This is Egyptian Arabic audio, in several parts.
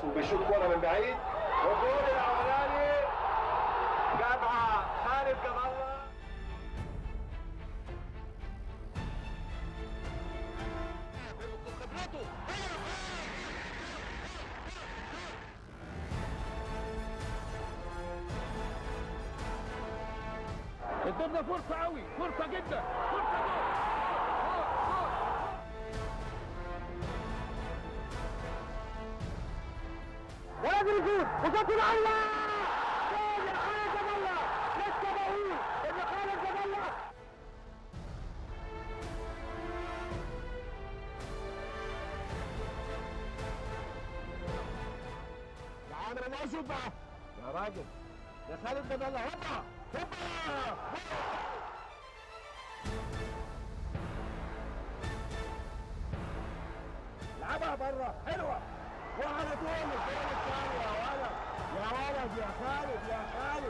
وبيشوط كوره من بعيد والجول الاولاني جابها خالد جاب الله قدامنا فرصة قوي فرصة جدا فرصة جول جول جول ولازم يفوز وشوط الله جول يا خالد جاب الله لسه بقول ان خالد جاب الله يا عامر الله شوف بقى يا راجل يا خالد جاب الله هوبا هوبا لعبها بره حلوه وعلى طول الجول الثاني يا ولد يا ولد يا خالد يا خالد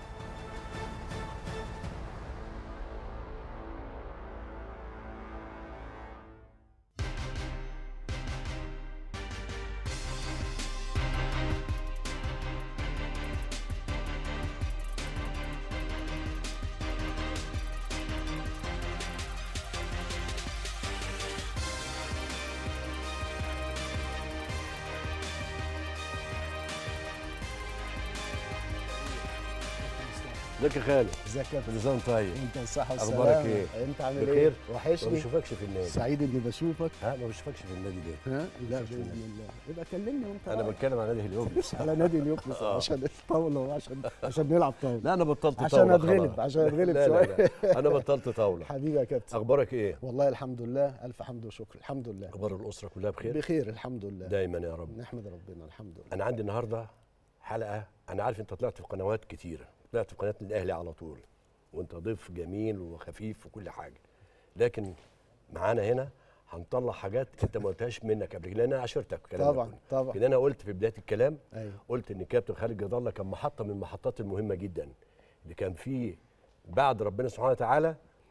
ازيك يا خالد ازيك يا كل سنه وانت طيب انت الصحة والسلامة اخبارك ايه انت عامل بخير ايه؟ ما وحشني بشوفكش في النادي سعيد اني بشوفك ها ما بشوفكش في النادي ليه ها لا بشوفش باذن النادي. الله يبقى كلمني وانت انا رايح. بتكلم عن نادي هليوبلس على نادي اليوبلس آه. عشان الطاولة وعشان عشان نلعب طاولة لا انا بطلت عشان طاوله أتغلب، خلاص. عشان أتغلب لا شوية. لا لا انا بطلت طاوله حبيبي يا كابتن اخبارك ايه والله الحمد لله الف حمد وشكر الحمد لله اخبار الاسره كلها بخير بخير الحمد لله دايما يا رب نحمد ربنا الحمد لله انا عندي النهارده حلقه انا عارف انت طلعت في قنوات كتيره طلعت في قناه الاهلي على طول وانت ضيف جميل وخفيف وكل حاجه لكن معانا هنا هنطلع حاجات انت ما قلتهاش منك قبل كده لان انا عشرتك في كلامنا طبعا كله. طبعا لان انا قلت في بدايه الكلام ايوه قلت ان كابتن خالد جد الله كان محطه من المحطات المهمه جدا اللي كان فيه بعد ربنا سبحانه وتعالى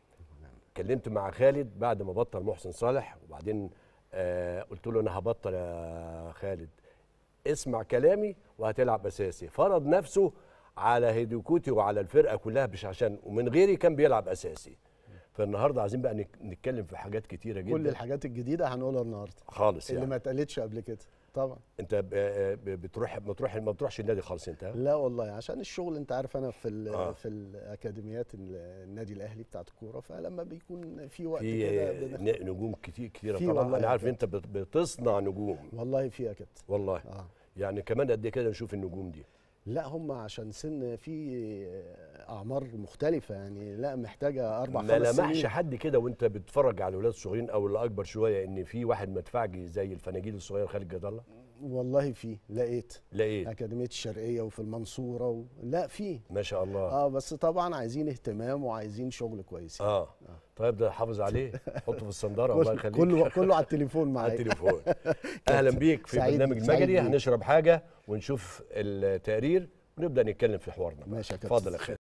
كلمت مع خالد بعد ما بطل محسن صالح وبعدين آه قلت له انا هبطل يا خالد اسمع كلامي وهتلعب اساسي فرض نفسه على هيدوكوتي وعلى الفرقه كلها مش عشان ومن غيري كان بيلعب اساسي فالنهارده عايزين بقى نك- نتكلم في حاجات كتيره جدا كل الحاجات الجديدة هنقولها النهارده خالص اللي يعني ما اتقالتش قبل كده طبعا انت ب- ب- بتروح ما تروح ما بتروحش النادي خالص انت ها؟ لا والله عشان الشغل انت عارف انا في ال- آه. في الاكاديميات ال- النادي الاهلي بتاعت الكوره فلما بيكون في وقت في كده آه، بنخ- ن- نجوم كتير كتيره في طبعا والله انا يا عارف كابتن. انت بت- بتصنع نجوم والله في يا كابتن والله اه يعني كمان قد إيه كده نشوف النجوم دي لا هم عشان سن في اعمار مختلفه يعني لا محتاجه اربع ما خمس لمحش سنين حد كده وانت بتتفرج على الاولاد الصغيرين او اللي اكبر شويه ان في واحد مدفعجي زي الفناجيل الصغير خالد جد الله والله في لقيت لقيت اكاديميه الشرقيه وفي المنصوره و... لا في ما شاء الله اه بس طبعا عايزين اهتمام وعايزين شغل كويس اه طيب ده حافظ عليه حطه في الصنداره الله كل- يخليك كله كله على التليفون على معايا التليفون اهلا بيك في سعيد- برنامج سعيد المجري بيك. هنشرب حاجه ونشوف التقرير ونبدا نتكلم في حوارنا ماشي يا كابتن اتفضل يا خالد